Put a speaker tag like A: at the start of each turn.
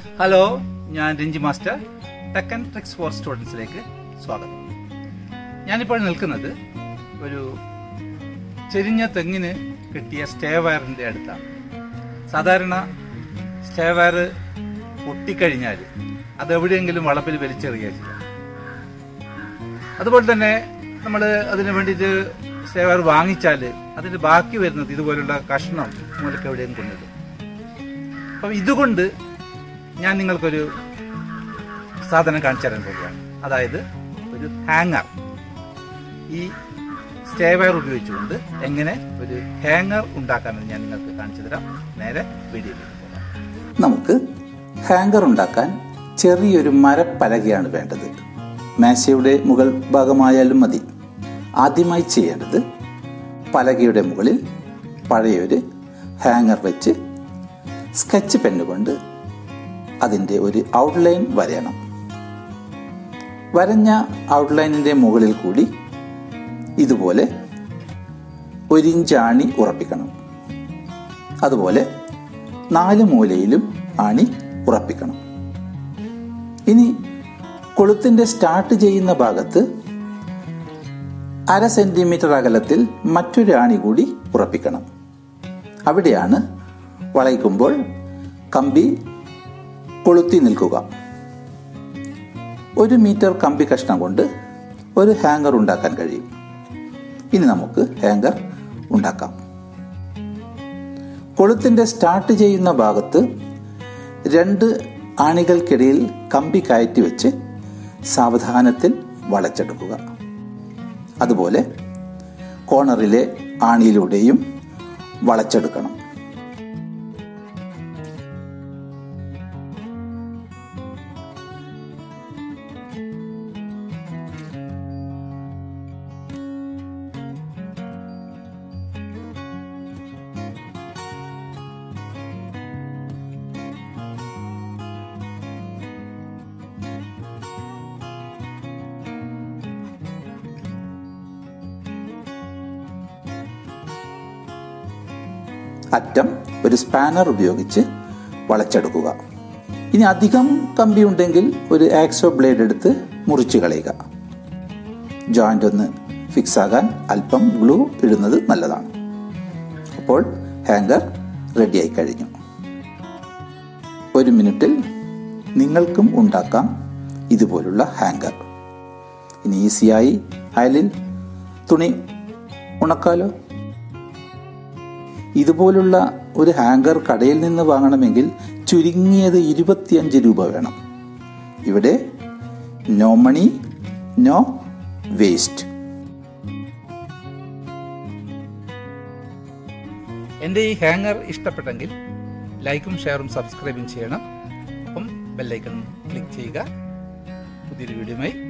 A: hello ഞാൻ Ranji master tech and tricks for സ്റ്റുഡൻസിലേക്ക് സ്വാഗതം ഞാനിപ്പോൾ നിൽക്കുന്നത് ഒരു ചെരിഞ്ഞ തെങ്ങിന് കിട്ടിയ സ്റ്റേ വയറിൻ്റെ അടുത്താണ് സാധാരണ സ്റ്റേ വയർ പൊട്ടിക്കഴിഞ്ഞാൽ അതെവിടെയെങ്കിലും വളപ്പിൽ വലിച്ചെറിയുക ചെയ്യുക അതുപോലെ തന്നെ നമ്മൾ അതിന് വേണ്ടിയിട്ട് സ്റ്റേ വയർ വാങ്ങിച്ചാൽ അതിന് ബാക്കി വരുന്നത് ഇതുപോലുള്ള കഷ്ണം മൂലക്ക് എവിടെയും കൊണ്ടിടും അപ്പം ഇതുകൊണ്ട് ഞാൻ നിങ്ങൾക്കൊരു സാധനം കാണിച്ചു തരാൻ പോവുകയാണ് അതായത് ഒരു ഹാങ്ങർ ഈ സ്റ്റേ വയർ ഉപയോഗിച്ചുകൊണ്ട് എങ്ങനെ ഒരു ഹാങ്ങർ ഉണ്ടാക്കാമെന്ന് ഞാൻ നിങ്ങൾക്ക് കാണിച്ചു തരാം നേരെ വീഡിയോയിലേക്ക് പോകാം
B: നമുക്ക് ഹാങ്കർ ഉണ്ടാക്കാൻ ചെറിയൊരു മരപ്പലകയാണ് വേണ്ടത് മേശയുടെ മുകൾ ഭാഗമായാലും മതി ആദ്യമായി ചെയ്യേണ്ടത് പലകയുടെ മുകളിൽ പഴയൊരു ഹാങ്ങർ വെച്ച് സ്കെച്ച് പെന്ന് കൊണ്ട് അതിൻ്റെ ഒരു ഔട്ട്ലൈൻ വരയണം വരഞ്ഞ ഔട്ട്ലൈനിൻ്റെ മുകളിൽ കൂടി ഇതുപോലെ ഒരിഞ്ചാണി ഉറപ്പിക്കണം അതുപോലെ നാല് മൂലയിലും ആണി ഉറപ്പിക്കണം ഇനി കൊളുത്തിൻ്റെ സ്റ്റാർട്ട് ചെയ്യുന്ന ഭാഗത്ത് അര സെന്റിമീറ്റർ അകലത്തിൽ മറ്റൊരു ആണി കൂടി ഉറപ്പിക്കണം അവിടെയാണ് വളയ്ക്കുമ്പോൾ കമ്പി കൊളുത്തി നിൽക്കുക ഒരു മീറ്റർ കമ്പി കഷ്ണം കൊണ്ട് ഒരു ഹാങ്കർ ഉണ്ടാക്കാൻ കഴിയും ഇനി നമുക്ക് ഹാങ്കർ ഉണ്ടാക്കാം കൊളുത്തിന്റെ സ്റ്റാർട്ട് ചെയ്യുന്ന ഭാഗത്ത് രണ്ട് ആണികൾക്കിടയിൽ കമ്പി കയറ്റി വെച്ച് സാവധാനത്തിൽ വളച്ചെടുക്കുക അതുപോലെ കോണറിലെ ആണിയിലൂടെയും വളച്ചെടുക്കണം അറ്റം ഒരു സ്പാനർ ഉപയോഗിച്ച് വളച്ചെടുക്കുക ഇനി അധികം കമ്പി ഉണ്ടെങ്കിൽ ഒരു ആക്സോ ബ്ലേഡ് എടുത്ത് മുറിച്ച് കളയുക ജോയിന്റ് ഒന്ന് ഫിക്സ് ആകാൻ അല്പം ഗ്ലൂ ഇടുന്നത് നല്ലതാണ് അപ്പോൾ ഹാങ്കർ റെഡിയായി കഴിഞ്ഞു ഒരു മിനിറ്റിൽ നിങ്ങൾക്കും ഉണ്ടാക്കാം ഇതുപോലുള്ള ഹാങ്കർ ഇനി ഈസിയായി അയലിൽ തുണി ഉണക്കാലോ ഇതുപോലുള്ള ഒരു ഹാങ്കർ കടയിൽ നിന്ന് വാങ്ങണമെങ്കിൽ ചുരുങ്ങിയത് ഇരുപത്തിയഞ്ച് രൂപ വേണം ഇവിടെ നോ മണി നോ വേസ്റ്റ്
A: എൻ്റെ ഈ ഹാങ്ങർ ഇഷ്ടപ്പെട്ടെങ്കിൽ ലൈക്കും ഷെയറും സബ്സ്ക്രൈബും ചെയ്യണം ഒപ്പം ബെല്ലൈക്കൺ ക്ലിക്ക് ചെയ്യുക പുതിയൊരു വീഡിയോയുമായി